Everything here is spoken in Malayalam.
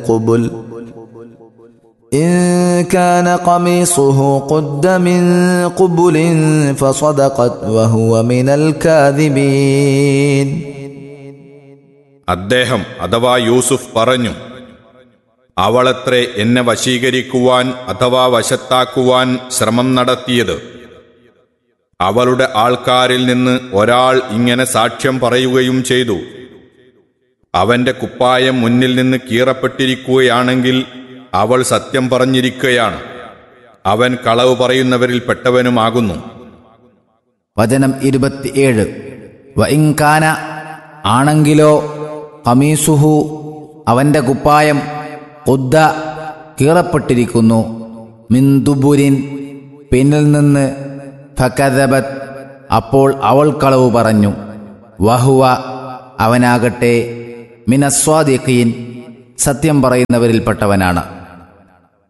قبل إن كان قميصه قد من قبل فصدقت وهو من الكاذبين അദ്ദേഹം അഥവാ യൂസുഫ് പറഞ്ഞു അവളത്രേ എന്നെ വശീകരിക്കുവാൻ അഥവാ വശത്താക്കുവാൻ ശ്രമം നടത്തിയത് അവളുടെ ആൾക്കാരിൽ നിന്ന് ഒരാൾ ഇങ്ങനെ സാക്ഷ്യം പറയുകയും ചെയ്തു അവന്റെ കുപ്പായം മുന്നിൽ നിന്ന് കീറപ്പെട്ടിരിക്കുകയാണെങ്കിൽ അവൾ സത്യം പറഞ്ഞിരിക്കുകയാണ് അവൻ കളവ് പറയുന്നവരിൽ പെട്ടവനുമാകുന്നു വചനം ഇരുപത്തിയേഴ് വഇൻകാന ആണെങ്കിലോ കമീസുഹു അവന്റെ കുപ്പായം ഉദ്ദ കീറപ്പെട്ടിരിക്കുന്നു മിന്ദുബുരിൻ പിന്നിൽ നിന്ന് ഫക്കദബത് അപ്പോൾ അവൾ കളവ് പറഞ്ഞു വഹുവ അവനാകട്ടെ മിനസ്വാദിഖീൻ സത്യം പറയുന്നവരിൽപ്പെട്ടവനാണ്